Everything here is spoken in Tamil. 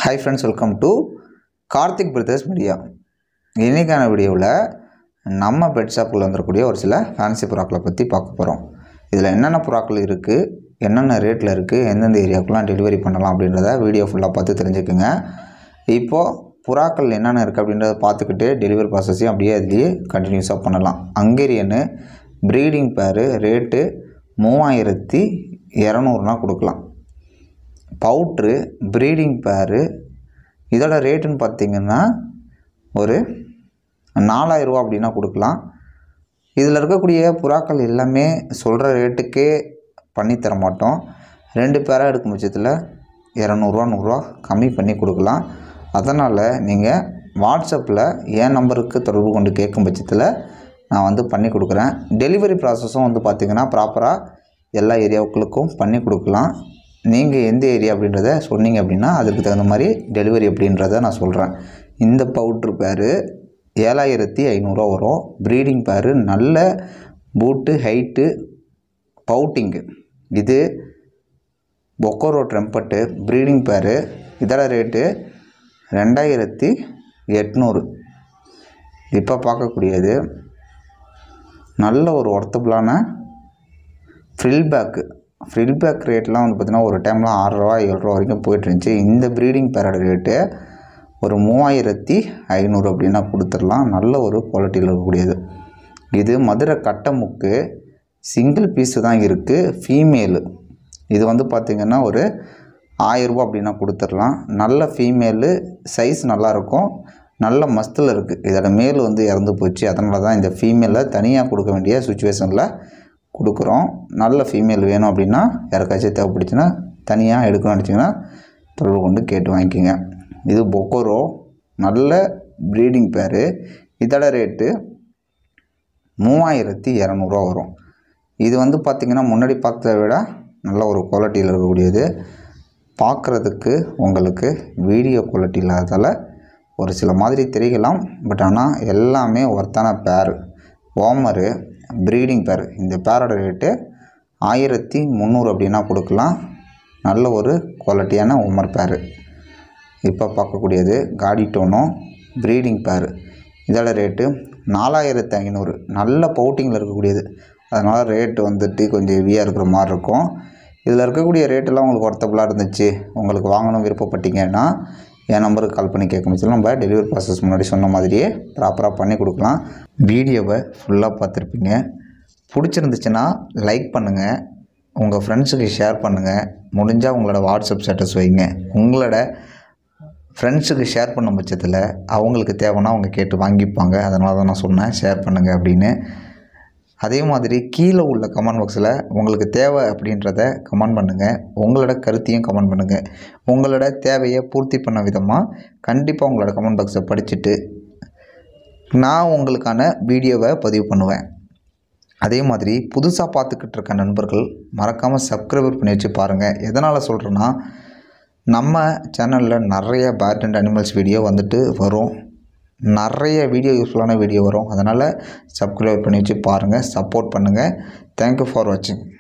hi friends welcome to Karthik brothers media இன்றைக்கான வீடியோவில் நம்ம பெட் ஷாப்பில் வந்துடக்கூடிய ஒரு சில ஃபேன்சி புறாக்களை பற்றி பார்க்க போகிறோம் இதில் என்னென்ன புறாக்கள் இருக்குது என்னென்ன ரேட்டில் இருக்குது எந்தெந்த ஏரியாவுக்குலாம் டெலிவரி பண்ணலாம் அப்படின்றத வீடியோ ஃபுல்லாக பார்த்து தெரிஞ்சுக்குங்க இப்போது புறாக்கள் என்னென்ன இருக்குது அப்படின்றத பார்த்துக்கிட்டு டெலிவரி ப்ராசஸையும் அப்படியே அதுலேயே கண்டினியூஸாக பண்ணலாம் ஹங்கேரியனு ப்ரீடிங் பேரு ரேட்டு மூவாயிரத்தி இரநூறுனா கொடுக்கலாம் பவுட்ரு ப்ரீடிங் பேரு இதோட ரேட்டுன்னு பார்த்தீங்கன்னா ஒரு நாலாயிரரூவா அப்படின்னா கொடுக்கலாம் இதில் இருக்கக்கூடிய புறாக்கள் எல்லாமே சொல்கிற ரேட்டுக்கே பண்ணித்தர மாட்டோம் ரெண்டு பேராக எடுக்கும் பட்சத்தில் இரநூறுவா நூறுரூவா கம்மி பண்ணி கொடுக்கலாம் அதனால் நீங்கள் வாட்ஸ்அப்பில் என் நம்பருக்கு தொடர்பு கொண்டு கேட்கும் பட்சத்தில் நான் வந்து பண்ணி கொடுக்குறேன் டெலிவரி ப்ராசஸும் வந்து பார்த்திங்கன்னா ப்ராப்பராக எல்லா ஏரியாவுகளுக்கும் பண்ணி கொடுக்கலாம் நீங்கள் எந்த ஏரியா அப்படின்றத சொன்னீங்க அப்படின்னா அதுக்கு தகுந்த மாதிரி டெலிவரி அப்படின்றத நான் சொல்கிறேன் இந்த பவுட்ரு பேர் ஏழாயிரத்தி ஐநூறுரூவா வரும் ப்ரீடிங் பேரு நல்ல பூட்டு ஹைட்டு பவுட்டிங்கு இது பொக்கோரோ ட்ரெம்பட்டு ப்ரீடிங் பேரு இதோட ரேட்டு ரெண்டாயிரத்தி எட்நூறு இப்போ பார்க்கக்கூடியது நல்ல ஒரு ஒர்த்தபுளான ஃப்ரில் பேக்கு ஃப்ரில் பேக் ரேட்லாம் வந்து பார்த்திங்கன்னா ஒரு டைம்லாம் ஆறுரூவா ஏழு ரூபா வரைக்கும் போயிட்டு இருந்துச்சு இந்த ப்ரீடிங் பேரோட ரேட்டு ஒரு மூவாயிரத்தி ஐநூறு அப்படின்னா கொடுத்துடலாம் நல்ல ஒரு குவாலிட்டியில் இருக்கக்கூடியது இது மதுரை கட்டமுக்கு சிங்கிள் பீஸு தான் இருக்குது ஃபீமேலு இது வந்து பார்த்திங்கன்னா ஒரு ஆயிரரூபா அப்படின்னா கொடுத்துடலாம் நல்ல ஃபீமேலு சைஸ் நல்லாயிருக்கும் நல்ல மஸ்தில் இருக்குது இதோட மேல் வந்து இறந்து போச்சு அதனால தான் இந்த ஃபீமேலை தனியாக கொடுக்க வேண்டிய சுச்சுவேஷனில் கொடுக்குறோம் நல்ல ஃபீமேல் வேணும் அப்படின்னா யாருக்காச்சும் தேவைப்படுச்சுன்னா தனியாக எடுக்கணும்னு நினச்சிங்கன்னா தொடர்பு கொண்டு கேட்டு வாங்கிக்கோங்க இது பொக்கோரோ நல்ல ப்ரீடிங் பேர் இதோட ரேட்டு மூவாயிரத்தி இரநூறுவா வரும் இது வந்து பார்த்திங்கன்னா முன்னாடி பார்த்ததை விட நல்ல ஒரு குவாலிட்டியில் இருக்கக்கூடியது பார்க்குறதுக்கு உங்களுக்கு வீடியோ குவாலிட்டி இல்லாததால் ஒரு சில மாதிரி தெரியலாம் பட் ஆனால் எல்லாமே ஒர்த்தான பேர் ஓமரு ப்ரீடிங் பேர் இந்த பேரோட ரேட்டு ஆயிரத்தி முந்நூறு அப்படின்னா கொடுக்கலாம் நல்ல ஒரு குவாலிட்டியான ஓமர் பேர் இப்போ பார்க்கக்கூடியது காடி டோனோ ப்ரீடிங் பேர் இதோட ரேட்டு நாலாயிரத்து ஐநூறு நல்ல பவுட்டிங்கில் இருக்கக்கூடியது அதனால் ரேட்டு வந்துட்டு கொஞ்சம் ஹெவியாக இருக்கிற மாதிரி இருக்கும் இதில் இருக்கக்கூடிய ரேட்டெல்லாம் உங்களுக்கு ஒர்த்தபுளாக இருந்துச்சு உங்களுக்கு வாங்கணும் விருப்பப்பட்டீங்கன்னா என் நம்பருக்கு கால் பண்ணி கேட்க முடிச்சு நம்ம டெலிவரி ப்ராசஸ் முன்னாடி சொன்ன மாதிரியே ப்ராப்பராக பண்ணி கொடுக்கலாம் வீடியோவை ஃபுல்லாக பார்த்துருப்பீங்க பிடிச்சிருந்துச்சுன்னா லைக் பண்ணுங்கள் உங்கள் ஃப்ரெண்ட்ஸுக்கு ஷேர் பண்ணுங்கள் முடிஞ்சால் உங்களோட வாட்ஸ்அப் ஸ்டேட்டஸ் வைங்க உங்களோட ஃப்ரெண்ட்ஸுக்கு ஷேர் பண்ணும் பட்சத்தில் அவங்களுக்கு தேவைன்னா அவங்க கேட்டு வாங்கிப்பாங்க அதனால தான் நான் சொன்னேன் ஷேர் பண்ணுங்கள் அப்படின்னு அதே மாதிரி கீழே உள்ள கமெண்ட் பாக்ஸில் உங்களுக்கு தேவை அப்படின்றத கமெண்ட் பண்ணுங்கள் உங்களோட கருத்தையும் கமெண்ட் பண்ணுங்கள் உங்களோட தேவையை பூர்த்தி பண்ண விதமாக கண்டிப்பாக உங்களோட கமெண்ட் பாக்ஸை படிச்சுட்டு நான் உங்களுக்கான வீடியோவை பதிவு பண்ணுவேன் அதே மாதிரி புதுசாக பார்த்துக்கிட்டு இருக்க நண்பர்கள் மறக்காமல் சப்ஸ்கிரைபர் பண்ணி வச்சு பாருங்கள் எதனால் சொல்கிறேன்னா நம்ம சேனலில் நிறைய பேட் அண்ட் அனிமல்ஸ் வீடியோ வந்துட்டு வரும் நிறைய வீடியோ யூஸ்ஃபுல்லான வீடியோ வரும் அதனால் சப்ஸ்கிரைப் பண்ணி வச்சு பாருங்கள் சப்போர்ட் பண்ணுங்கள் தேங்க்யூ ஃபார் வாட்சிங்